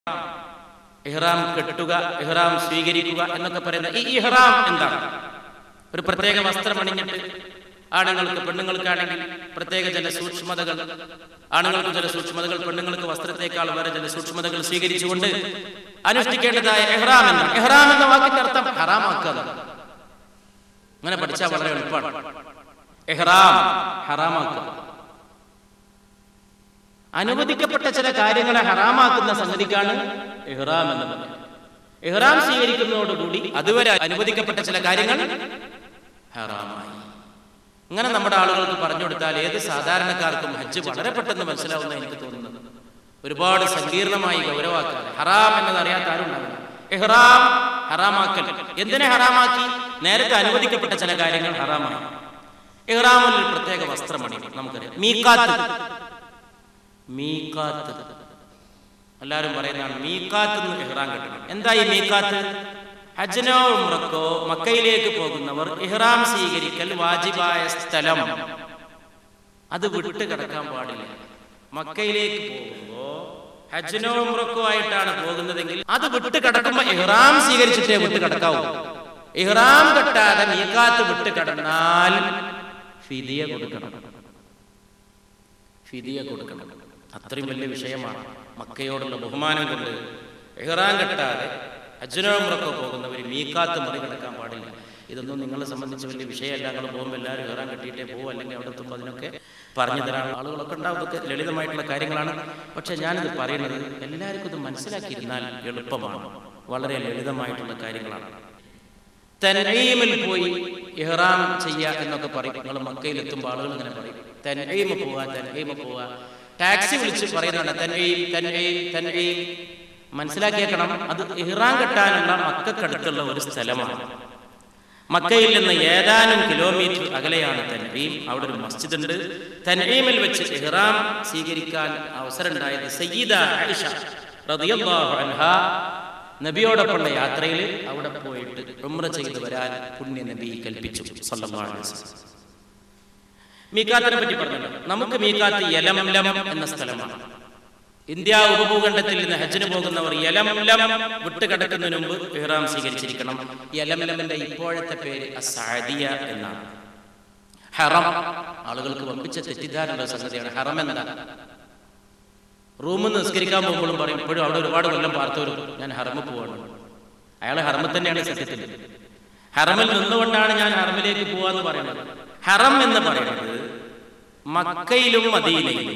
ഇഹ്റാം കെട്ടുക ഇഹ്റാം സ്വീകരിക്കുക എന്നൊക്കെ പറയുന്ന ഈ ഇഹ്റാം എന്താണ് ഒരു പ്രത്യേക വസ്ത്രം അണിഞ്ഞിട്ട് ആണുങ്ങൾക്ക് പെണ്ണുങ്ങൾക്കാണെങ്കിൽ പ്രത്യേക ചില സൂക്ഷ്മതകൾ ആണുങ്ങൾക്ക് ചില സൂക്ഷ്മതകൾ പെണ്ണുങ്ങൾക്ക് വസ്ത്രത്തെക്കാൾ വേറെ ചില സൂക്ഷ്മതകൾ സ്വീകരിച്ചുകൊണ്ട് അനുഷ്ഠിക്കേണ്ടതായ എഹ്റാം എന്ന എഹ്റാം എന്ന വാക്കിന്റെ അർത്ഥം ഹറാമാക്കുക എന്നാണ്. അങ്ങനെ പഠിച്ചാൽ വളരെ എളുപ്പമാണ് എഹ്റാം ഹറാമാക്കുക അനുവദിക്കപ്പെട്ട ചില കാര്യങ്ങളെ ഹറാമാക്കുന്ന സംഗതിക്കാണ് ഇഹ്റാം എന്ന് പറയുന്നത് ഇഹ്റാം സ്വീകരിക്കുന്നതോടുകൂടി അതുവരെ അനുവദിക്കപ്പെട്ട ചില കാര്യങ്ങൾ ഹറാമായി ഇങ്ങനെ നമ്മുടെ ആളുകൾക്ക് പറഞ്ഞു കൊടുത്താൽ ഏത് സാധാരണക്കാർക്കും ഹജ്ജ് വളരെ പെട്ടെന്ന് മനസ്സിലാവുന്ന എനിക്ക് തോന്നുന്നത് ഒരുപാട് സങ്കീർണമായി ഗൗരവാക്കാതെ ഹറാം എന്നത് അറിയാത്ത ആരും ഉണ്ടാവില്ല ഇഹ്റാം ഹറാമാക്കൽ എന്തിനെ ഹറാമാക്കി നേരത്തെ അനുവദിക്കപ്പെട്ട ചില കാര്യങ്ങൾ ഹറാമായി ഇഹ്റാമിൽ ഒരു പ്രത്യേക വസ്ത്രമണി നമുക്കറിയാം മീക്കാത്ത് മീക്കാത്ത് എല്ലാവരും പറയുന്നതാണ് മീക്കാത്ത് എന്ന് ഇഹ്റാം കെട്ടണം എന്താ ഈ മീക്കാത്ത് ഹജ്ജനോ ഉംറക്കോ മക്കയിലേക്ക് പോകുന്നവർ ഇഹ്റാം സ്വീകരിക്കൽ വാജിബായ സ്ഥലം അത് വിട്ട് കിടക്കാൻ പാടില്ല മക്കയിലേക്ക് പോകുമ്പോ ഹജ്ജനോ ഉംറക്കോ ആയിട്ടാണ് പോകുന്നതെങ്കിൽ അത് വിട്ട് കിടക്കുമ്പോ ഇഹ്റാം സ്വീകരിച്ചിട്ടേ വിട്ട് കിടക്കാവൂ ഇഹ്റാം കെട്ടാതെ മീക്കാത്ത് വിട്ട് കിടന്നാൽ ഫിദിയ കൊടുക്കണം ഫിദിയ കൊടുക്കണം അത്രയും വലിയ വിഷയമാണ് മക്കയോടുള്ള ബഹുമാനം കൊണ്ട് ഇഹ്റാൻ കെട്ടാതെ അജ്നോമ്രൊക്കെ പോകുന്നവർ മീക്കാത്ത് മറികടക്കാൻ പാടില്ല ഇതൊന്നും നിങ്ങളെ സംബന്ധിച്ച് വലിയ വിഷയമല്ല നിങ്ങൾ പോകുമ്പോൾ എല്ലാവരും ഇഹ്റാൻ കെട്ടിയിട്ടേ പോകും അല്ലെങ്കിൽ അവിടെ എത്തുമ്പോൾ അതിനൊക്കെ പറഞ്ഞു തരാൻ ആളുകളൊക്കെ ഉണ്ടാവും ഇതൊക്കെ ലളിതമായിട്ടുള്ള കാര്യങ്ങളാണ് പക്ഷെ ഞാനിത് പറയുന്നത് എല്ലാവർക്കും ഇത് മനസ്സിലാക്കിയിരുന്നാൽ എളുപ്പമാണ് വളരെ ലളിതമായിട്ടുള്ള കാര്യങ്ങളാണ് തനീമിൽ പോയി ഇഹ്റാം ചെയ്യുക എന്നൊക്കെ പറയും നിങ്ങൾ മക്കയിൽ എത്തുമ്പോൾ ആളുകൾ ഇങ്ങനെ പറയും തനീമ പോവുക തനീമ പോവുക ടാക്സി വിളിച്ച് പറയുന്നുണ്ട് തനീം തനീം തനീം മനസ്സിലാക്കിയേക്കണം അത് ഇഹ്റാം കെട്ടാനുള്ള മക്കൾക്കടുത്തുള്ള ഒരു സ്ഥലമാണ് മക്കയിൽ നിന്ന് ഏതാനും കിലോമീറ്റർ അകലെയാണ് തൻഈം അവിടെ ഒരു മസ്ജിദ് ഉണ്ട് തൻഈമിൽ വെച്ച് ഇഹ്റാം സ്വീകരിക്കാൻ അവസരം ഉണ്ടായത് സയ്യിദ ആയിഷ റളിയല്ലാഹു അൻഹ നബിയോടൊപ്പമുള്ള യാത്രയിൽ അവിടെ പോയിട്ട് ഉംറ ചെയ്ത് വരാൻ പുണ്യ നബി കൽപ്പിച്ചു സല്ലല്ലാഹു അലൈഹി വസല്ലം മീക്കാത്തിനെ പറ്റി പറഞ്ഞല്ലോ നമുക്ക് മീക്കാത്ത് യലംലം എന്ന സ്ഥലമാണ് ഇന്ത്യ ഉപഭൂഖണ്ഡത്തിൽ നിന്ന് ഹജ്ജിന് പോകുന്നവർ യലംലം വിട്ടുകിടക്കുന്നതിന് മുമ്പ് ഇഹ്റാം സ്വീകരിച്ചിരിക്കണം യലംലമിന്റെ ഇപ്പോഴത്തെ പേര് അസാദിയ എന്നാണ് ഹറം ആളുകൾക്ക് വമ്പിച്ച തെറ്റിദ്ധാരണ സംഗതിയാണ് ഹറം എന്താ റൂമിൽ നിസ്കരിക്കാൻ പോകുമ്പോഴും പറയും ഇപ്പോഴും അവിടെ ഒരുപാട് കൊല്ലം പാർത്തവരും ഞാൻ ഹറമ് പോവാണ് അയാൾ ഹറമിൽ തന്നെയാണ് സത്യത്തിൽ ഹറമിൽ നിന്നുകൊണ്ടാണ് ഞാൻ ഹറമിലേക്ക് പോവാന്ന് പറയുന്നത് ഹറം എന്ന് പറയുന്നത് മക്കയിലും മദീനയിലും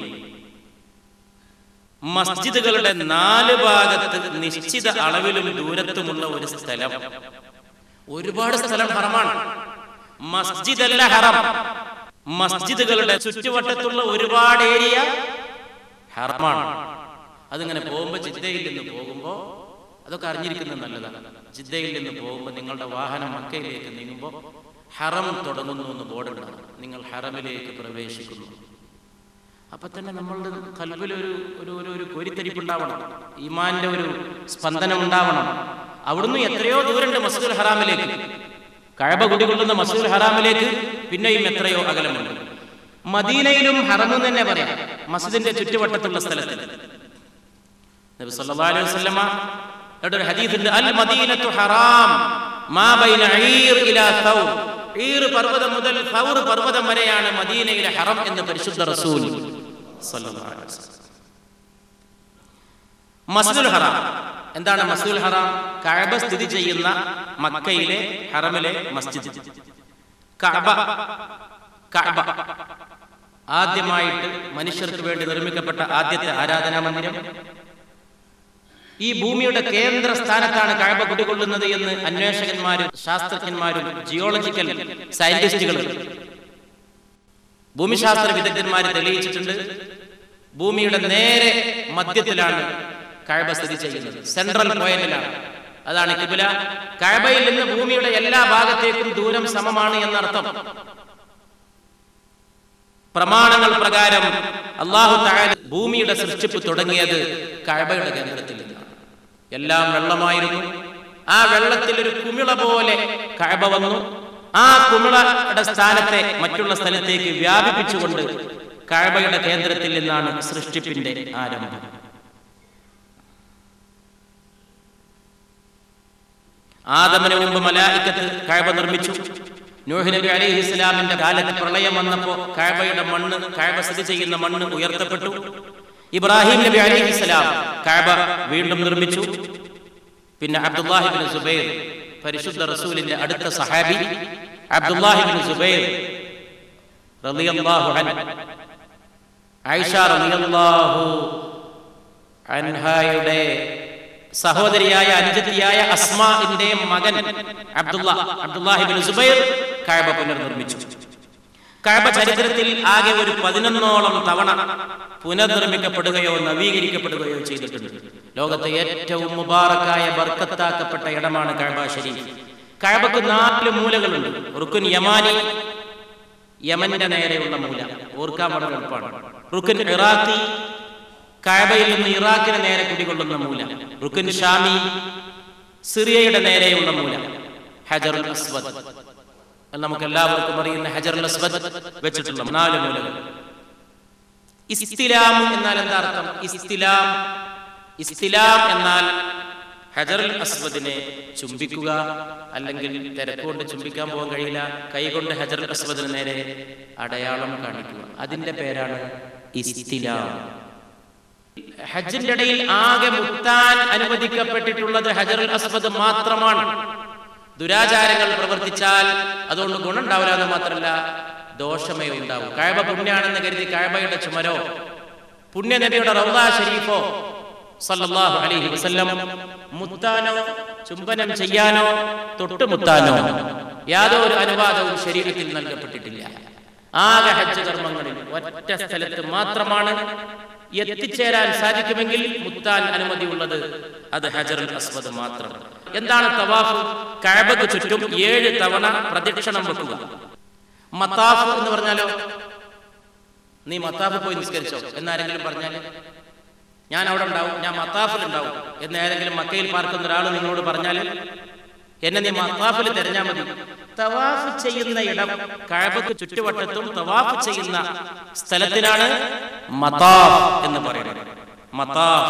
മസ്ജിദുകളുടെ നാല് ഭാഗത്ത് നിശ്ചിത അളവിലും ദൂരത്തുമുള്ള ഒരു സ്ഥലം ഒരുപാട് സ്ഥലം ഹറമാണ് മസ്ജിദ് അല്ല ഹറം മസ്ജിദുകളുടെ ചുറ്റുവട്ടത്തുള്ള ഒരുപാട് ഏരിയ ഹറമാണ് അതിങ്ങനെ പോകുമ്പോൾ ജിദ്ദയിൽ നിന്ന് പോകുമ്പോൾ അതൊക്കെ അറിഞ്ഞിരിക്കുന്നത് നല്ലതാണ് ജിദ്ദയിൽ നിന്ന് പോകുമ്പോൾ നിങ്ങളുടെ വാഹനം മക്കയിലേക്ക് നീങ്ങുമ്പോൾ ഹറം തുടങ്ങുന്നു എന്ന് ബോർഡുണ്ടാകും നിങ്ങൾ ഹറമിലേക്ക് പ്രവേശിക്കുന്നു അപ്പൊ തന്നെ നമ്മളുടെ കൽവിൽ ഒരു ഒരു ഒരു ഒരു കോരിത്തരിപ്പ് ഉണ്ടാവണം ഈമാന്റെ ഒരു സ്പന്ദനം ഉണ്ടാവണം അവിടുന്ന് എത്രയോ ദൂരമുണ്ട് മസ്ജിദുൽ ഹറാമിലേക്ക് കഴബ കുടികൊള്ളുന്ന മസ്ജിദുൽ ഹറാമിലേക്ക് പിന്നെയും എത്രയോ അകലമുണ്ട് മദീനയിലും ഹറമെന്ന് തന്നെ പറയാം മസ്ജിദിന്റെ ചുറ്റുവട്ടത്തുള്ള സ്ഥലത്തിൽ നബി സല്ലല്ലാഹു അലൈഹി വസല്ലമ ഇവിടെ ഒരു ഹദീസ് ഉണ്ട് അൽ മദീനത്തു ഹറാം മാ ബൈന ഈർ ഇലാ തൗർ ഈർ പർവ്വതം മുതൽ തൗർ പർവ്വതം വരെയാണ് മദീനയിലെ ഹറം എന്ന് പരിശുദ്ധ റസൂൽ സല്ലല്ലാഹു അലൈഹി വസല്ലം മസ്ജിദുൽ ഹറാം എന്താണ് മസ്ജിദുൽ ഹറാം കഅബ സ്ഥിതി ചെയ്യുന്ന മക്കയിലെ ഹറമിലെ മസ്ജിദ് കഅബ കഅബ ആദ്യമായിട്ട് മനുഷ്യർക്ക് വേണ്ടി നിർമ്മിക്കപ്പെട്ട ആദ്യത്തെ ആരാധനാ മന്ദിരം ഈ ഭൂമിയുടെ കേന്ദ്ര സ്ഥാനത്താണ് കഴബ കുടികൊള്ളുന്നത് എന്ന് അന്വേഷകന്മാരും ശാസ്ത്രജ്ഞന്മാരും ജിയോളജിക്കൽ സയന്റിസ്റ്റുകളും ഭൂമിശാസ്ത്ര വിദഗ്ധന്മാർ തെളിയിച്ചിട്ടുണ്ട് ഭൂമിയുടെ നേരെ മധ്യത്തിലാണ് കഴബ സ്ഥിതി ചെയ്യുന്നത് സെൻട്രൽ പോയിന്റിലാണ് അതാണ് കിബില കഴബയിൽ നിന്ന് ഭൂമിയുടെ എല്ലാ ഭാഗത്തേക്കും ദൂരം സമമാണ് എന്നർത്ഥം പ്രമാണങ്ങൾ പ്രകാരം അള്ളാഹു താഴെ ഭൂമിയുടെ സൃഷ്ടിപ്പ് തുടങ്ങിയത് കഴബയുടെ കേന്ദ്രത്തിൽ നിന്നാണ് എല്ലാം വെള്ളമായിരുന്നു ആ വെള്ളത്തിൽ ഒരു കുമിള പോലെ കഴബ വന്നു ആ കുമിളയുടെ സ്ഥാനത്തെ മറ്റുള്ള സ്ഥലത്തേക്ക് വ്യാപിപ്പിച്ചുകൊണ്ട് കഴബയുടെ കേന്ദ്രത്തിൽ നിന്നാണ് സൃഷ്ടിപ്പിന്റെ ആരംഭം ആദമിന് മുമ്പ് മലായിക്കത്ത് കഴബ നിർമ്മിച്ചു നൂഹ് നബി അലൈഹി ഇസ്ലാമിന്റെ കാലത്ത് പ്രളയം വന്നപ്പോ കഴബയുടെ മണ്ണ് കഴബ സ്ഥിതി ചെയ്യുന്ന മണ്ണ് ഉയർത്തപ്പെട്ടു ഇബ്രാഹിം നബി അലൈഹി ഇസ്ലാം കഴബ വീണ്ടും നിർമ്മിച്ചു പിന്നെ അബ്ദുല്ലാഹിബിൻ സുബൈർ പരിശുദ്ധ റസൂലിന്റെ അടുത്ത സഹാബി അബ്ദുല്ലാഹിബിൻ സുബൈർ റളിയല്ലാഹു അൻഹു ആയിഷ റളിയല്ലാഹു അൻഹായുടെ സഹോദരിയായ അനുജത്തിയായ അസ്മാന്റെ മകൻ അബ്ദുള്ള അബ്ദുല്ലാഹിബിൻ സുബൈർ കഅബ പുനർനിർമ്മിച്ചു കഅബ ചരിത്രത്തിൽ ആകെ ഒരു പതിനൊന്നോളം തവണ പുനർനിർമ്മിക്കപ്പെടുകയോ നവീകരിക്കപ്പെടുകയോ ചെയ്തിട്ടുണ്ട് ലോകത്തെ ഏറ്റവും മുബാറക്കായ ബർക്കത്താക്കപ്പെട്ട ഇടമാണ് കഅബ ഷരീഫ് കഅബക്ക് നാല് മൂലകളുണ്ട് റുക്കുൻ യമാനി യമന്റെ നേരെയുള്ള മൂല ഓർക്കാൻ വളരെ എളുപ്പമാണ് റുക്കുൻ ഇറാഖി കഅബയിൽ നിന്ന് ഇറാഖിന് നേരെ കുടികൊള്ളുന്ന മൂല റുക്കുൻ ഷാമി സിറിയയുടെ നേരെയുള്ള മൂല ഹജറുൽ അസ്വദ് അത് നമുക്ക് എല്ലാവർക്കും അറിയുന്ന ഹജറുൽ അസ്വദ് വെച്ചിട്ടുള്ള നാല് മൂലകൾ ഇസ്തിലാം എന്നാൽ എന്താ അർത്ഥം ഇസ്തിലാം ഇസ്തിലാം എന്നാൽ ഹജറുൽ അസ്വദിനെ ചുംബിക്കുക അല്ലെങ്കിൽ തിരക്കുകൊണ്ട് ചുംബിക്കാൻ പോകാൻ കഴിയില്ല കൈകൊണ്ട് ഹജറുൽ അസ്വദിന് നേരെ അടയാളം കാണിക്കുക അതിന്റെ പേരാണ് ഇസ്തിലാം ഹജ്ജിന്റെ ഇടയിൽ ആകെ മുത്താൻ അനുവദിക്കപ്പെട്ടിട്ടുള്ളത് ഹജറുൽ അസ്വദ് മാത്രമാണ് ദുരാചാരങ്ങൾ പ്രവർത്തിച്ചാൽ അതുകൊണ്ട് ഗുണം ഉണ്ടാവില്ല എന്ന് മാത്രമല്ല ദോഷമേ ഉണ്ടാവും കഴബ പുണ്യാണെന്ന് കരുതി കഴബയുടെ ചുമരോ പുണ്യനബിയുടെ റൗദ ഷരീഫോ സല്ലല്ലാഹു അലൈഹി വസല്ലം മുത്താനോ ചുംബനം ചെയ്യാനോ തൊട്ടുമുത്താനോ യാതൊരു അനുവാദവും ശരീരത്തിൽ നൽകപ്പെട്ടിട്ടില്ല ആകെ ഹജ്ജ് കർമ്മങ്ങളിൽ ഒറ്റ സ്ഥലത്ത് മാത്രമാണ് എത്തിച്ചേരാൻ സാധിക്കുമെങ്കിൽ മുത്താൻ അനുമതിയുള്ളത് അത് ഹജറുൽ അസ്വദ് മാത്രം എന്താണ് തവാഫ് കഴബക്ക് ചുറ്റും ഏഴ് തവണ പ്രദക്ഷിണം വെക്കുക മത്താഫ് എന്ന് പറഞ്ഞാലോ നീ മത്താഫ് പോയി നിസ്കരിച്ചോ എന്നാരെങ്കിലും പറഞ്ഞാൽ ഞാൻ അവിടെ ഉണ്ടാവും ഞാൻ മത്താഫിൽ ഉണ്ടാവും എന്ന് ഏതെങ്കിലും മക്കയിൽ പാർക്കുന്ന ഒരാൾ നിങ്ങളോട് പറഞ്ഞാൽ എന്നെ നീ മത്താഫിൽ തെരഞ്ഞാൽ മതി തവാഫ് ചെയ്യുന്ന ഇടം കഴബക്ക് ചുറ്റുവട്ടത്തും തവാഫ് ചെയ്യുന്ന സ്ഥലത്തിനാണ് മതാഫ് എന്ന് പറയുന്നത് മതാഫ്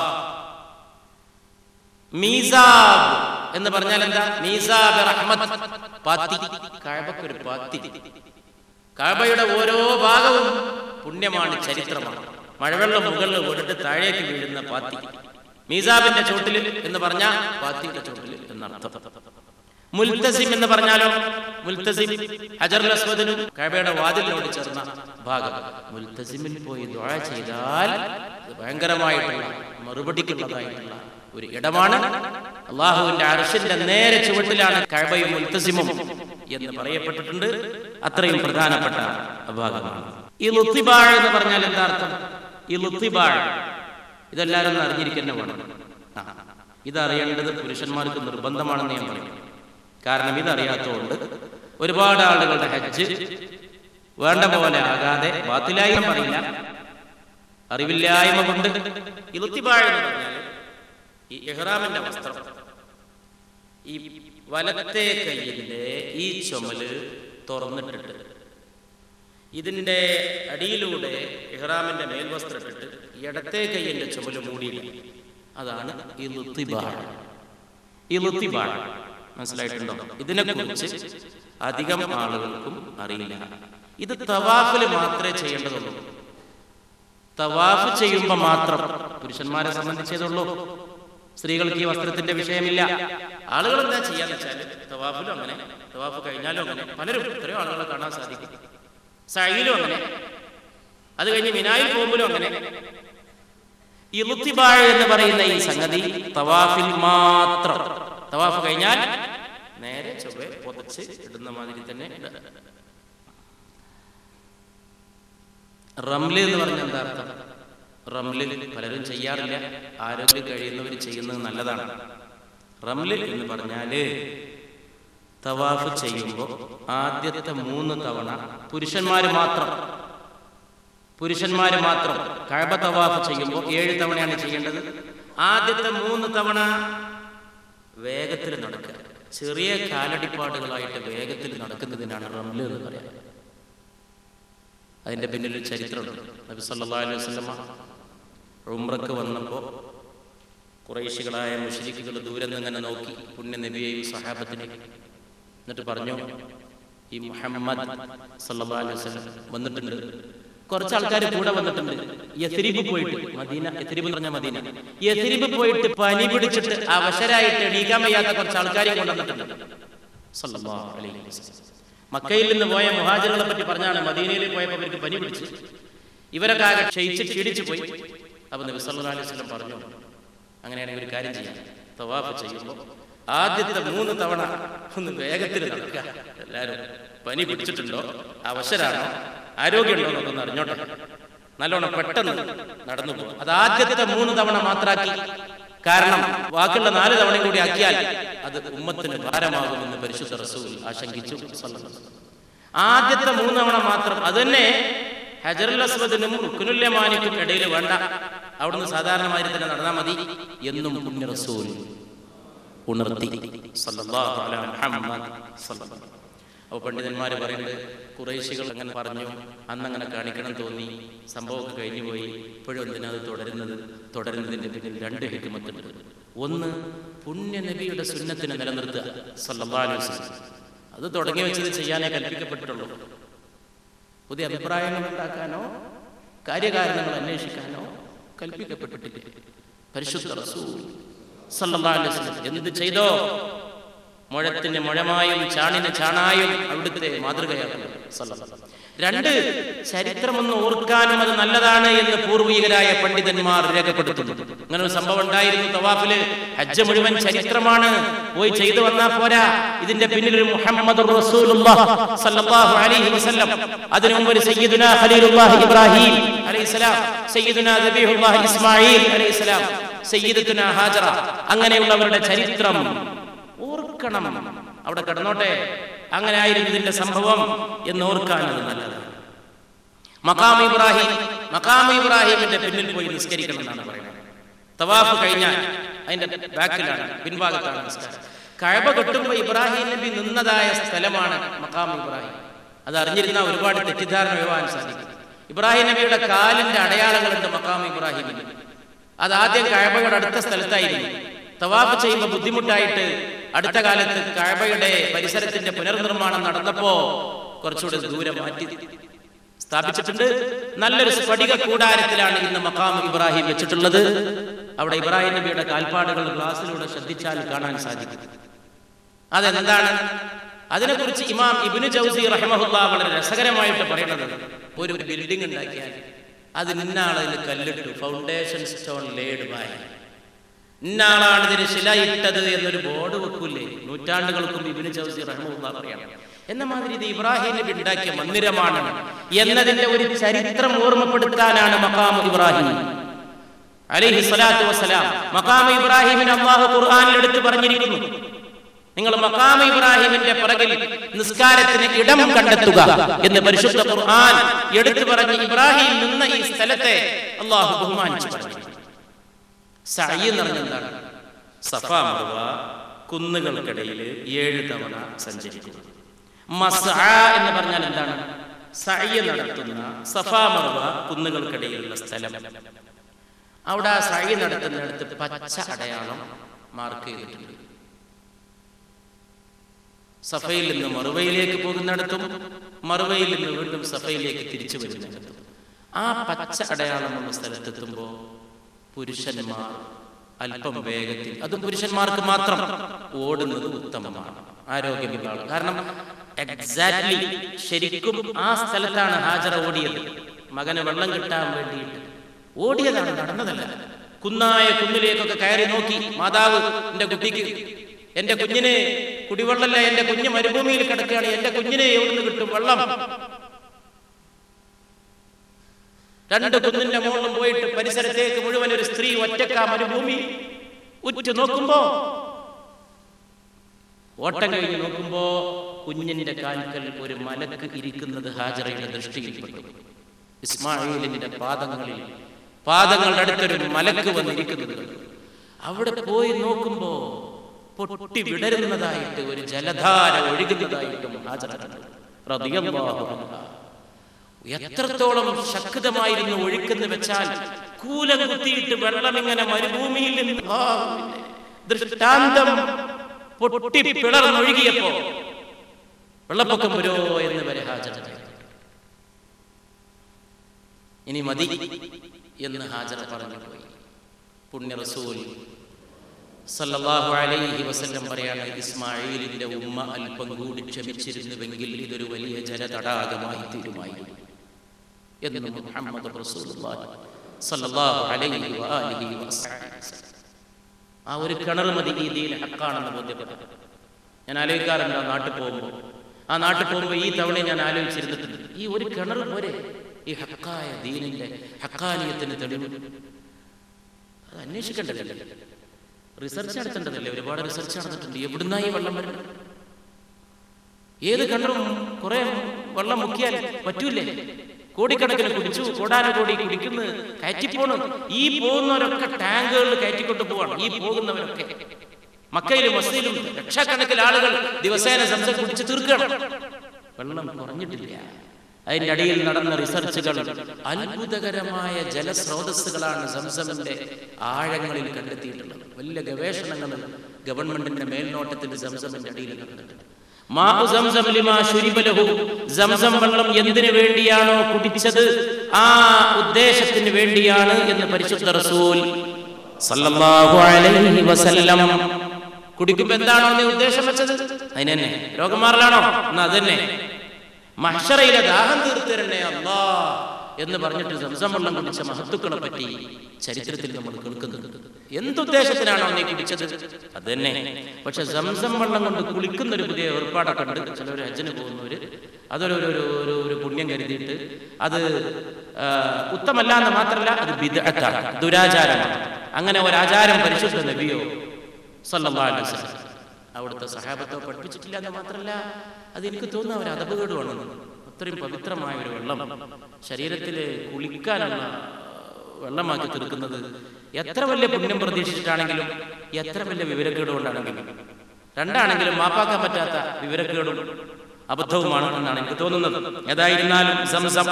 മീസാബ് എന്ന് പറഞ്ഞാൽ എന്താ മീസാബ് റഹ്മത്ത് പാത്തി കഴബക്ക് ഒരു പാത്തി കഴബയുടെ ഓരോ ഭാഗവും പുണ്യമാണ് ചരിത്രമാണ് മഴവെള്ളം മുകളിൽ വീണിട്ട് താഴേക്ക് വീഴുന്ന പാത്തി മീസാബിന്റെ ചോട്ടിൽ എന്ന് പറഞ്ഞാൽ പാത്തിയുടെ ചോട്ടിൽ എന്നർത്ഥം മുൽത്തസിം എന്ന് പറഞ്ഞാലോ മുൽത്തസിം ഹജറുൽ അസ്വദിനും കഅബയുടെ വാതിലിനോട് ചേർന്ന ഭാഗം മുൽത്തസിമിൽ പോയി ദുആ ചെയ്താൽ ഇത് ഭയങ്കരമായിട്ടുള്ള മറുപടിക്കുള്ളതായിട്ടുള്ള ഒരു ഇടമാണ് അള്ളാഹുവിന്റെ അർഷിന്റെ നേരെ ചുവട്ടിലാണ് കഅബയും മുൽത്തസിമും എന്ന് പറയപ്പെട്ടിട്ടുണ്ട് അത്രയും പ്രധാനപ്പെട്ട ഭാഗമാണ് ഈ ലുത്തിബാഴ് എന്ന് പറഞ്ഞാൽ എന്താ അർത്ഥം ഈ ലുത്തിബാഴ് ഇതെല്ലാവരും ഒന്ന് അറിഞ്ഞിരിക്കുന്ന വേണം ആ, ഇതറിയേണ്ടത് പുരുഷന്മാർക്ക് നിർബന്ധമാണെന്ന് ഞാൻ പറയും കാരണം ഇതറിയാത്തതുകൊണ്ട് ഒരുപാട് ആളുകളുടെ ഹജ്ജ് വേണ്ട പോലെ ആകാതെ ബാത്തിലായും പറയില്ല അറിവില്ലായ്മ കൊണ്ട് ഇലുത്തിബാഴ് എന്ന് പറഞ്ഞാൽ ഈ ഇഹ്റാമിന്റെ വസ്ത്രം ഈ വലത്തെ കൈയിന്റെ ഈ ചുമല് തുറന്നിട്ടിട്ട് ഇതിന്റെ അടിയിലൂടെ ഇഹ്റാമിന്റെ മേൽവസ്ത്രം ഇട്ടിട്ട് ഇടത്തെ കൈയിന്റെ ചുമല് മൂടിയില്ല അതാണ് ഈ ലുത്തിബാഴ് ഈ ലുത്തിബാഴ് മനസ്സിലായിട്ടുണ്ടോ ഇതിനെ കുറിച്ച് അധികം ആളുകൾക്കും അറിയില്ല ഇത് തവാഫിൽ മാത്രമേ ചെയ്യേണ്ടതുള്ളൂ തവാഫ് ചെയ്യുമ്പോൾ മാത്രം പുരുഷന്മാരെ സംബന്ധിച്ചതുള്ളൂ സ്ത്രീകൾക്ക് ഈ വസ്ത്രത്തിന്റെ വിഷയമില്ല ആളുകൾ എന്താ ചെയ്യാന്ന് വെച്ചാൽ തവാഫിലും അങ്ങനെ തവാഫ് കഴിഞ്ഞാലും അങ്ങനെ പലരും എത്രയോ ആളുകളെ കാണാൻ സാധിക്കും സൈലും അങ്ങനെ അത് കഴിഞ്ഞ് മിനായിൽ പോകുമ്പോഴും അങ്ങനെ ഇലുത്തിബാഴ് എന്ന് പറയുന്ന ഈ സംഗതി തവാഫിൽ മാത്രം തവാഫ് കഴിഞ്ഞാൽ നേരെ ചൊവ്വെ പൊതച്ച് ഇടുന്ന മാതിരി തന്നെ ഇടുക റംല് എന്ന് പറഞ്ഞ എന്താ അർത്ഥം റംല് പലരും ചെയ്യാറില്ല ആരോഗ്യം കഴിയുന്നവർ ചെയ്യുന്നത് നല്ലതാണ് റംല് എന്ന് പറഞ്ഞാല് തവാഫ് ചെയ്യുമ്പോൾ ആദ്യത്തെ മൂന്ന് തവണ പുരുഷന്മാര് മാത്രം പുരുഷന്മാര് മാത്രം കഴബ തവാഫ് ചെയ്യുമ്പോൾ ഏഴ് തവണയാണ് ചെയ്യേണ്ടത് ആദ്യത്തെ മൂന്ന് തവണ വേഗത്തിൽ നടക്കുക ചെറിയ കാലടിപ്പാടുകളായിട്ട് വേഗത്തിൽ നടക്കുന്നതിനാണ് റംല് എന്ന് പറയാം അതിന്റെ പിന്നിൽ ഒരു ചരിത്രമുണ്ട് നബി സല്ലല്ലാഹു അലൈഹി വസല്ലമ ഉംറക്ക് വന്നപ്പോൾ കുറേശികളായ മുഷരിക്കുകൾ ദൂരെ നിന്നിങ്ങനെ നോക്കി പുണ്യ നബിയെയും സഹാബത്തിനെയും എന്നിട്ട് പറഞ്ഞു ഈ മുഹമ്മദ് സല്ലല്ലാഹു അലൈഹി വസല്ലം വന്നിട്ടുണ്ട് കുറച്ച് ആൾക്കാർ കൂടെ വന്നിട്ടുണ്ട് യഥരിബ് പോയിട്ട് മദീന യഥരിബ് എന്ന് പറഞ്ഞ മദീന യഥരിബ് പോയിട്ട് പനി പിടിച്ചിട്ട് അവശരായിട്ട് എണീക്കാൻ വയ്യാത്ത കുറച്ച് ആൾക്കാരെ കൊണ്ടുവന്നിട്ടുണ്ട് സല്ലല്ലാഹു അലൈഹി വസല്ലം മക്കയിൽ നിന്ന് പോയ മുഹാജിറുകളെ പറ്റി പറഞ്ഞാണ് മദീനയിൽ പോയപ്പോൾ അവർക്ക് പനി പിടിച്ച് ഇവരൊക്കെ ആകെ ക്ഷയിച്ച് ക്ഷീണിച്ചു പോയി അപ്പൊ നബി സല്ലല്ലാഹു അലൈഹി വസല്ലം പറഞ്ഞു അങ്ങനെയാണെങ്കിൽ ഒരു കാര്യം ചെയ്യാം തവാഫ് ചെയ്യുമ്പോൾ ആദ്യത്തെ മൂന്ന് തവണ ഒന്ന് വേഗത്തിൽ നടക്കുക എല്ലാവരും പനി പിടിച്ചിട്ടുണ്ടോ അവശരാണോ ആരോഗ്യമുണ്ടോ എന്നൊക്കെ ഒന്ന് അറിഞ്ഞോട്ടെ നല്ലോണം പെട്ടെന്ന് നടന്നു പോകും അത് ആദ്യത്തെ മൂന്ന് തവണ മാത്രാക്കി കാരണം ബാക്കിയുള്ള നാല് തവണയും കൂടി ആക്കിയാൽ അത് ഉമ്മത്തിന് ഭാരമാകുമെന്ന് പരിശുദ്ധ റസൂൽ ആശങ്കിച്ചു സല്ലല്ലാഹു അലൈഹി വസല്ലം. ആദ്യത്തെ മൂന്ന് തവണ മാത്രം അത് തന്നെ ഹജറുൽ അസ്വദിനും റുക്കുനുല്യമാനിക്കും ഇടയിൽ വേണ്ട അവിടുന്ന് സാധാരണമായി തന്നെ നടന്നാൽ മതി എന്നും പുണ്യ റസൂൽ ഉണർത്തി സല്ലല്ലാഹു അലാ മുഹമ്മദ് സല്ലല്ലാഹു അപ്പോൾ പണ്ഡിതന്മാർ പറയുന്നത് കുറേശികൾ അങ്ങനെ പറഞ്ഞു അന്ന് അങ്ങനെ കാണിക്കണം തോന്നി സംഭവമൊക്കെ കഴിഞ്ഞു പോയി ഇപ്പോഴും എന്തിനാ അത് തുടരുന്നത് തുടരുന്നതിൻ്റെ പിന്നിൽ രണ്ട് ഹിക്കുമത്തുണ്ട് ഒന്ന് പുണ്യ നബിയുടെ സുന്നത്തിനെ നിലനിർത്തുക സല്ലല്ലാഹു അലൈഹി വസല്ലം അത് തുടങ്ങി വെച്ചത് ചെയ്യാനേ കൽപ്പിക്കപ്പെട്ടിട്ടുള്ളൂ പുതിയ അഭിപ്രായങ്ങൾ ഉണ്ടാക്കാനോ കാര്യകാരണങ്ങൾ അന്വേഷിക്കാനോ കൽപ്പിക്കപ്പെട്ടിട്ടില്ല പരിശുദ്ധ റസൂൽ സല്ലല്ലാഹു അലൈഹി വസല്ലം എന്ത് ചെയ്തോ മുഴത്തിന് മുഴമായും ചാണിന് ചാണായും അവിടുത്തെ മാതൃകയാക്കുന്നു സല്ലല്ലാഹു അലൈഹി വസല്ലം. രണ്ട് ചരിത്രമൊന്ന് ഓർക്കാനും അത് നല്ലതാണ് എന്ന് പൂർവികരായ പണ്ഡിതന്മാർ രേഖപ്പെടുത്തുന്നു അങ്ങനെ ഒരു സംഭവം ഉണ്ടായിരുന്നു തവാഫില് ഹജ്ജ് മുഴുവൻ ചരിത്രമാണ് പോയി ചെയ്തു വന്നാ പോരാ ഇതിന്റെ പിന്നിൽ ഒരു മുഹമ്മദ് അതിനു മുമ്പ് ഒരു സയ്യിദുന ഖലീലുല്ലാഹി ഇബ്രാഹിം അലൈഹിസ്സലാം സയ്യിദുന ദബീഹുല്ലാഹി ഇസ്മായിൽ അലൈഹിസ്സലാം സയ്യിദത്തുന ഹാജറ അങ്ങനെയുള്ളവരുടെ ചരിത്രം ഓർക്കണം അവിടെ കിടന്നോട്ടെ അങ്ങനെ ആയിരുന്നു ഇതിന്റെ സംഭവം എന്ന് ഓർക്കാൻ അത് നല്ലതാണ് മക്കാം ഇബ്രാഹിം മക്കാം ഇബ്രാഹിമിന്റെ പിന്നിൽ പോയി നിസ്കരിക്കണം എന്നാണ് പറയുന്നത് തവാഫ് കഴിഞ്ഞാൽ അതിന്റെ ബാക്കിലാണ് പിൻഭാഗത്താണ് നിസ്കാരം കഴബ കെട്ടുമ്പോൾ ഇബ്രാഹിം നബി നിന്നതായ സ്ഥലമാണ് മക്കാം ഇബ്രാഹിം അത് അറിഞ്ഞിരുന്ന ഒരുപാട് തെറ്റിദ്ധാരണ ഒഴിവാൻ സാധിക്കും ഇബ്രാഹിം നബിയുടെ കാലിന്റെ അടയാളങ്ങളുണ്ട് മക്കാം ഇബ്രാഹിമിന് അത് ആദ്യം കഴബയുടെ അടുത്ത സ്ഥലത്തായിരുന്നു തവാഫ് ചെയ്യുമ്പോൾ ബുദ്ധിമുട്ടായിട്ട് അടുത്ത കാലത്ത് കഴബയുടെ പരിസരത്തിന്റെ പുനർനിർമ്മാണം നടന്നപ്പോ കുറച്ചുകൂടെ ദൂരെ മാറ്റി സ്ഥാപിച്ചിട്ടുണ്ട് നല്ലൊരു സ്ഫടിക കൂടാരത്തിലാണ് ഇന്ന് മക്കാം ഇബ്രാഹിം വെച്ചിട്ടുള്ളത് അവിടെ ഇബ്രാഹിം നബിയുടെ കാൽപ്പാടുകൾ ഗ്ലാസിലൂടെ ശ്രദ്ധിച്ചാൽ കാണാൻ സാധിക്കും അതെന്താണ് അതിനെക്കുറിച്ച് ഇമാം ഇബിനു ജൗസി റഹ്മഹുല്ല വളരെ രസകരമായിട്ട് പറയുന്നത് ഒരു ബിൽഡിംഗ് ഉണ്ടാക്കിയാൽ അത് ഇന്നാളതിൽ കല്ലിട്ടു ഫൗണ്ടേഷൻ സ്റ്റോൺ ലേഡ് ബൈ ഇന്നാളാണ് ഇതിന് ശില ഇട്ടത് എന്നൊരു ബോർഡ് വെക്കൂലേ നൂറ്റാണ്ടുകൾക്കും ഇബിന് ചൗസി റഹ്മുല്ല പറയണം എന്ന മാതിരി ഇത് ഇബ്രാഹിം നബി ഉണ്ടാക്കിയ മന്ദിരമാണ് എന്നതിന്റെ ഒരു ചരിത്രം ഓർമ്മപ്പെടുത്താനാണ് മക്കാം ഇബ്രാഹിം അലൈഹി സ്വലാത്തു വസ്സലാം മക്കാം ഇബ്രാഹിമിന് അള്ളാഹു ഖുർആനിൽ എടുത്തു പറഞ്ഞിരിക്കുന്നു നിങ്ങൾ മക്കാം ഇബ്രാഹിമിന്റെ പിറകിൽ നിസ്കാരത്തിന് ഇടം കണ്ടെത്തുക എന്ന് പരിശുദ്ധ ഖുർആൻ എടുത്തു പറഞ്ഞ് ഇബ്രാഹിം നിന്ന ഈ സ്ഥലത്തെ അള്ളാഹു ബഹുമാനിച്ചു പറഞ്ഞു സഅയ് എന്ന് പറഞ്ഞാൽ എന്താണ് സഫ മറുവ കുന്നുകൾക്കിടയിൽ ഏഴ് തവണ സഞ്ചരിക്കുക മസ്അ എന്ന് പറഞ്ഞാൽ എന്താണ് സഅയ് നടത്തുന്ന സഫ മറുവ കുന്നുകൾക്കിടയിലുള്ള സ്ഥലം അവിടെ ആ സഅയ് നടത്തുന്നിടത്ത് പച്ച അടയാളം മാർക്ക് ചെയ്തിട്ടുണ്ട് സഫയിൽ നിന്ന് മറുവയിലേക്ക് പോകുന്നിടത്തും മറുവയിൽ നിന്ന് വീണ്ടും സഫയിലേക്ക് തിരിച്ചു വരുന്നിടത്തും ആ പച്ച അടയാളമുള്ള സ്ഥലത്തെത്തുമ്പോൾ പുരുഷന്മാർ അല്പം വേഗത്തിൽ അതും പുരുഷന്മാർക്ക് മാത്രം ഓടുന്നത് ഉത്തമമാണ് ആരോഗ്യമുള്ള ആൾ കാരണം എക്സാക്ട്ലി ശരിക്കും ആ സ്ഥലത്താണ് ഹാജറ ഓടിയത് മകന് വെള്ളം കിട്ടാൻ വേണ്ടിയിട്ട് ഓടിയതാണ് നടന്നതല്ല കുന്നായ കുന്നിലേക്കൊക്കെ കയറി നോക്കി മാതാവ് എന്റെ കുട്ടിക്ക് എന്റെ കുഞ്ഞിന് കുടിവെള്ളമല്ല എന്റെ കുഞ്ഞ് മരുഭൂമിയിൽ കിടക്കുകയാണ് എന്റെ കുഞ്ഞിന് എവിടുന്ന് കിട്ടും വെള്ളം രണ്ട് കുന്നിന്റെ മുകളിലും പോയിട്ട് പരിസരത്തേക്ക് മുഴുവൻ ഒരു സ്ത്രീ ഒറ്റക്ക മരുഭൂമി ഉറ്റു നോക്കുമ്പോ ഓട്ടം കഴിഞ്ഞ് നോക്കുമ്പോ കുഞ്ഞിന്റെ കാൽക്കൽ ഒരു മലക്ക് ഇരിക്കുന്നത് ഹാജറയുടെ ദൃഷ്ടിയിൽപ്പെട്ടു ഇസ്മായിലിന്റെ പാദങ്ങളിൽ പാദങ്ങളുടെ അടുത്തൊരു മലക്ക് വന്നിരിക്കുന്നത് കണ്ടു. അവിടെ പോയി നോക്കുമ്പോ പൊട്ടി വിടരുന്നതായിട്ട് ഒരു ജലധാര ഒഴുകുന്നതായിട്ടും ഹാജറ കണ്ടു റളിയല്ലാഹു അൻഹ. എത്രത്തോളം ശക്തമായിരുന്നു ഒഴുക്കെന്ന് വെച്ചാൽ കൂലം കുത്തിയിട്ട് വെള്ളം ഇങ്ങനെ മരുഭൂമിയിൽ നിന്ന് അല്ലാഹുവിന്റെ ദൃഷ്ടാന്തം പൊട്ടി പിളർന്നൊഴുകിയപ്പോ വെള്ളപ്പൊക്കം വരുമോ എന്ന് വരെ ഹാജർ ഇനി മതി എന്ന് ഹാജർ പറഞ്ഞു പോയി പുണ്യ റസൂൽ സല്ലല്ലാഹു അലൈഹി വസല്ലം പറയാണ് ഇസ്മായിലിന്റെ ഉമ്മ അല്പം കൂടി ക്ഷമിച്ചിരുന്നുവെങ്കിൽ ഇതൊരു വലിയ ജലതടാകമായി തീരുമായിരുന്നു എന്ന് മുഹമ്മദ് റസൂലുള്ളാഹി സല്ലല്ലാഹു അലൈഹി വആലിഹി വസല്ലം ആ ഒരു കിണർ മതി ഈ ദീൻ ഹക്കാണെന്ന് ബോധ്യപ്പെട്ടു ഞാൻ ആലോചിക്കാറുണ്ട് ആ നാട്ടിൽ പോകുമ്പോൾ ആ നാട്ടിൽ പോകുമ്പോൾ ഈ തവണ ഞാൻ ആലോചിച്ചിരുന്നിട്ടുണ്ട് ഈ ഒരു കിണർ പോരെ ഈ ഹക്കായ ദീനിന്റെ ഹക്കാനിയത്തിന് തെളിവ് അത് അന്വേഷിക്കേണ്ടതല്ലേ റിസർച്ച് നടത്തേണ്ടതല്ലേ ഒരുപാട് റിസർച്ച് നടന്നിട്ടുണ്ട് എവിടുന്നാ ഈ വെള്ളം വരുന്നത് ഏത് കിണറും കുറെ വെള്ളം മുക്കിയാൽ പറ്റൂലേ കോടിക്കണക്കിന് കുടിച്ചു കോടാനുകോടി കുടിക്കുന്ന കയറ്റിപ്പോണ് ഈ പോകുന്നവരൊക്കെ ടാങ്കുകളിൽ കയറ്റിക്കൊണ്ട് പോവാണ് ഈ പോകുന്നവരൊക്കെ മക്കയിലും മസ്തിയിലും ലക്ഷക്കണക്കിന് ആളുകൾ ദിവസേന സംസം കുടിച്ച് തീർക്കണം വെള്ളം കുറഞ്ഞിട്ടില്ല അതിന്റെ അടിയിൽ നടന്ന റിസർച്ചുകൾ അത്ഭുതകരമായ ജലസ്രോതസ്സുകളാണ് സംസമിന്റെ ആഴങ്ങളിൽ കണ്ടെത്തിയിട്ടുള്ളത് വലിയ ഗവേഷണങ്ങൾ ഗവൺമെന്റിന്റെ മേൽനോട്ടത്തിൽ സംസമിന്റെ അടിയിൽ നടന്നിട്ടുണ്ട് മാഉ സംസം ലിമാ ശുരിബ ലഹു. സംസം വെള്ളം എന്തിനു വേണ്ടിയാണോ കുടിച്ചത് ആ ഉദ്ദേശത്തിന് വേണ്ടിയാണ് എന്ന് പരിശുദ്ധ റസൂൽ സല്ലല്ലാഹു അലൈഹി വസല്ലം കുടിക്കുമ്പോ എന്താണോ നീ ഉദ്ദേശം വെച്ചത് അതിനെന്നെ രോഗം മാറലാണോ എന്നാ അതന്നെ മഹ്ഷറയിലെ ദാഹം തീർത്തരണേ അല്ലാ എന്ന് പറഞ്ഞിട്ട് സംസം വെള്ളം കുടിച്ച മഹത്തുക്കളെ പറ്റി ചരിത്രത്തിൽ നമ്മൾ കേൾക്കുന്നുണ്ട് എന്തുദ്ദേശത്തിനാണോ നീ കുടിച്ചത് അത് തന്നെ പക്ഷെ സംസം വെള്ളം കൊണ്ട് കുളിക്കുന്ന ഒരു പുതിയ ഏർപ്പാടൊക്കെ ഉണ്ട് ചിലവർ ഹജ്ജിന് പോകുന്നവര് അതൊരു ഒരു ഒരു- ഒരു ഒരു പുണ്യം കരുതിയിട്ട് അത് ആ, ഉത്തമല്ല എന്ന് മാത്രമല്ല അത് ബിദ്അത്താണ് ദുരാചാരമാണ് അങ്ങനെ ഒരു ആചാരം പരിശുദ്ധ നബിയോ സല്ലല്ലാഹു അലൈഹി വസല്ലം അവിടുത്തെ സഹാബത്തോ പഠിപ്പിച്ചിട്ടില്ല എന്ന് മാത്രമല്ല അത് എനിക്ക് തോന്നുന്ന ഒരു അതപകേടുമാണ് അത്രയും പവിത്രമായ ഒരു വെള്ളം ശരീരത്തിൽ കുളിക്കാനുള്ള വെള്ളമാക്കി തീർക്കുന്നത് എത്ര വലിയ പുണ്യം പ്രതീക്ഷിച്ചിട്ടാണെങ്കിലും എത്ര വലിയ വിവരക്കേട് കൊണ്ടാണെങ്കിലും രണ്ടാണെങ്കിലും മാപ്പാക്കാൻ പറ്റാത്ത വിവരക്കേടും അബദ്ധവുമാണ് എന്നാണ് എനിക്ക് തോന്നുന്നത് ഏതായിരുന്നാലും സംസം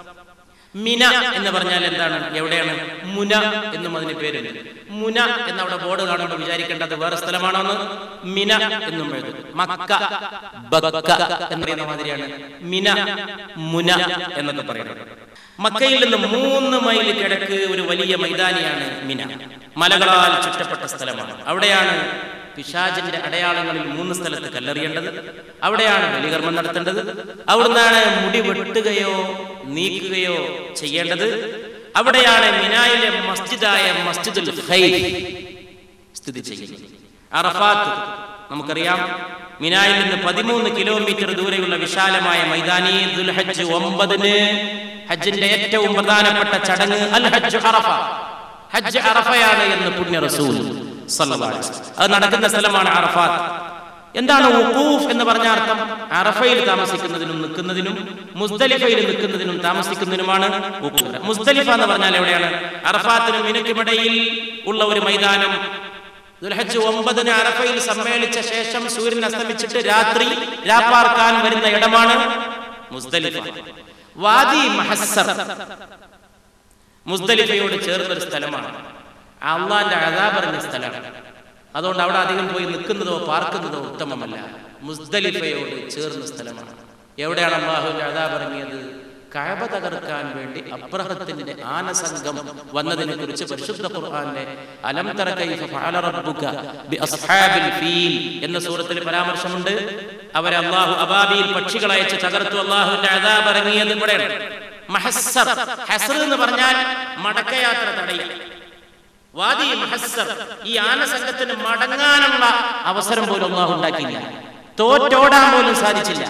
മിന എന്ന് പറഞ്ഞാൽ എന്താണ് എവിടെയാണ് മുന എന്നും അതിന് പേരുണ്ട് മുന എന്നവിടെ ബോർഡ് കാണുമ്പോൾ വിചാരിക്കേണ്ടത് വേറെ സ്ഥലമാണോന്ന് മിന എന്നും എഴുതും മക്ക ബക്ക എന്ന് പറയുന്ന മാതിരിയാണ് മിന മുന എന്നൊക്കെ പറയുന്നത് മക്കയിൽ നിന്ന് മൂന്ന് മൈൽ കിഴക്ക് ഒരു വലിയ മൈതാനിയാണ് മിന മലകളാൽ ചുറ്റപ്പെട്ട സ്ഥലമാണ് അവിടെയാണ് പിശാചിന്റെ അടയാളങ്ങളിൽ മൂന്ന് സ്ഥലത്ത് കല്ലെറിയേണ്ടത് അവിടെയാണ് ബലികർമ്മം നടത്തേണ്ടത് അവിടുന്നാണ് മുടി വെട്ടുകയോ നീക്കുകയോ ചെയ്യേണ്ടത് അവിടെയാണ് മിനായിലെ മസ്ജിദായ മസ്ജിദുൽ ഖൈഫ് സ്ഥിതി ചെയ്യുന്നത് അറഫാത്ത് നമുക്കറിയാം മിനായിൽ നിന്ന് പതിമൂന്ന് കിലോമീറ്റർ ദൂരെയുള്ള വിശാലമായ മൈതാനി ദുൽഹജ്ജ് ഒമ്പതിന് ഹജ്ജിന്റെ ഏറ്റവും പ്രധാനപ്പെട്ട ചടങ്ങ് അൽ ഹജ്ജ് അറഫ ഹജ്ജ് അറഫയാണ് എന്ന് പുണ്യ റസൂൽ സല്ലല്ലാഹു അലൈഹി വസല്ലം. അത് നടക്കുന്ന സ്ഥലമാണ് അറഫാത്ത് എന്താണ് ഉഖൂഫ് എന്ന് പറഞ്ഞ അർത്ഥം അറഫയിൽ താമസിക്കുന്നതിനും നിൽക്കുന്നതിനും മുസ്ദലിഫയിൽ നിൽക്കുന്നതിനും താമസിക്കുന്നതിനുമാണ് ഉഖൂഫ് മുസ്ദലിഫ എന്ന് പറഞ്ഞാൽ എവിടെയാണ് അറഫാത്തിനും മിനക്കുമിടയിൽ ഉള്ള ഒരു മൈതാനം ദുൽഹജ്ജ് ഒമ്പതിന് അറഫയിൽ സമ്മേളിച്ച ശേഷം സൂര്യൻ അസ്തമിച്ചിട്ട് രാത്രി രാപ്പാർക്കാൻ വരുന്ന ഇടമാണ് മുസ്ദലിഫ വാദി മഹസ്സർ മുസ്ദലിഫയോട് ചേർന്നൊരു സ്ഥലമാണ് അള്ളാന്റെ അഴതാപറിഞ്ഞ സ്ഥലമാണ് അതുകൊണ്ട് അവിടെ അധികം പോയി നിൽക്കുന്നതോ പാർക്കുന്നതോ ഉത്തമമല്ല മുസ്ദലിഫയോട് ചേർന്ന സ്ഥലമാണ് എവിടെയാണ് അള്ളാഹുവിന്റെ അഴതാപറങ്ങിയത് കഴബ തകർക്കാൻ വേണ്ടി അബ്രഹത്തിന്റെ ആനസംഘം വന്നതിനെ കുറിച്ച് പരിശുദ്ധ ഖുർആനിലെ അലം തറ കൈഫ ഫഅല റബ്ബുക ബി അസ്ഹാബിൽ ഫീൽ എന്ന സൂറത്തിൽ പരാമർശമുണ്ട് അവരെ അള്ളാഹു അബാബിയിൽ പക്ഷികളയച്ച് തകർത്തു അള്ളാഹുവിന്റെ അഴതാബ് ഇറങ്ങിയത് ഇവിടെയാണ് മഹസ്സർ ഹസർ എന്ന് പറഞ്ഞാൽ മടക്കയാത്ര തടയുക വാദി മഹസ്സർ ഈ ആനസംഘത്തിന് മടങ്ങാനുള്ള അവസരം പോലും അള്ളാഹു ഉണ്ടാക്കിയില്ല തോറ്റോടാൻ പോലും സാധിച്ചില്ല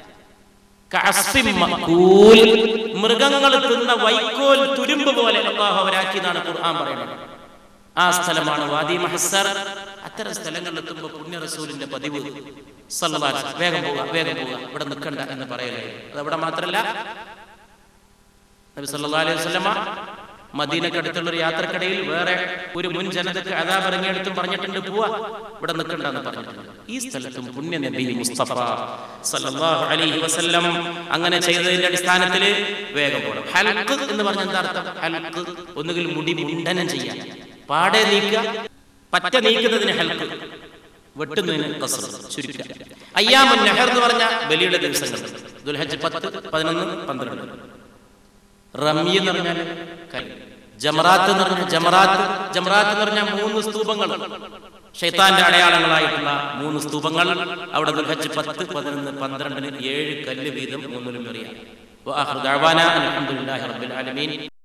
കഅസ്ഫിൻ മഅകൂൽ. മൃഗങ്ങൾ തിന്ന വൈക്കോൽ തുരുമ്പ് പോലെ അള്ളാഹു അവരാക്കി എന്നാണ് ഖുർആൻ പറയുന്നത് ആ സ്ഥലമാണ് വാദി മഹസ്സർ അത്തരം സ്ഥലങ്ങളിൽ എത്തുമ്പോൾ പുണ്യ റസൂലിന്റെ പതിവ് സല്ലല്ലാഹു അലൈഹി വസല്ലം, വേഗം പോവുക വേഗം പോവുക ഇവിടെ നിൽക്കണ്ട എന്ന് പറയലേ അത് അവിടെ മാത്രല്ല നബി സല്ലല്ലാഹു അലൈഹി വസല്ലമ മദീനക്കടുത്തുള്ള ഒരു യാത്രക്കിടയിൽ വേറെ ഒരു മുൻ ജനതക്ക് അതാബ് ഇറങ്ങിയെടുത്തും പറഞ്ഞിട്ടുണ്ട് പോവാ ഇവിടെ നിൽക്കണ്ടെന്ന് പറഞ്ഞിട്ടുണ്ട് ഈ സ്ഥലത്തും പുണ്യ നബി മുസ്തഫ സല്ലല്ലാഹു അലൈഹി വസല്ലം അങ്ങനെ ചെയ്തതിന്റെ അടിസ്ഥാനത്തിൽ വേഗം പോകണം ഹൽക്ക് എന്ന് പറഞ്ഞ എന്താ അർത്ഥം ഹൽക്ക് ഒന്നുകിൽ മുടി മുണ്ടനം ചെയ്യാൻ പാടെ നീക്കുക പറ്റ നീക്കുന്നതിന് ഹൽക്ക് വെട്ടുന്നതിന് കസർ ചുരുക്കുക അയ്യാമുൻ നെഹർ എന്ന് പറഞ്ഞ ബലിയുടെ ദിവസങ്ങൾ ദുൽഹജ് പത്ത് പതിനൊന്ന് പന്ത്രണ്ട് റമി എന്ന് പറഞ്ഞാൽ കല്ല് ജമറാത്ത് എന്ന് പറഞ്ഞാൽ ജമറാത്ത് ജമറാത്ത് എന്ന് പറഞ്ഞാൽ മൂന്ന് സ്തൂപങ്ങൾ ഷെയ്ത്താന്റെ അടയാളങ്ങളായിട്ടുള്ള മൂന്ന് സ്തൂപങ്ങൾ അവിടെ ദുൽഹജ് പത്ത് പതിനൊന്ന് പന്ത്രണ്ടിന് ഏഴ് കല്ല് വീതം മൂന്നിലും എറിയാം അലഹമുല്ലാ റബ്ബിൽ ആലമീൻ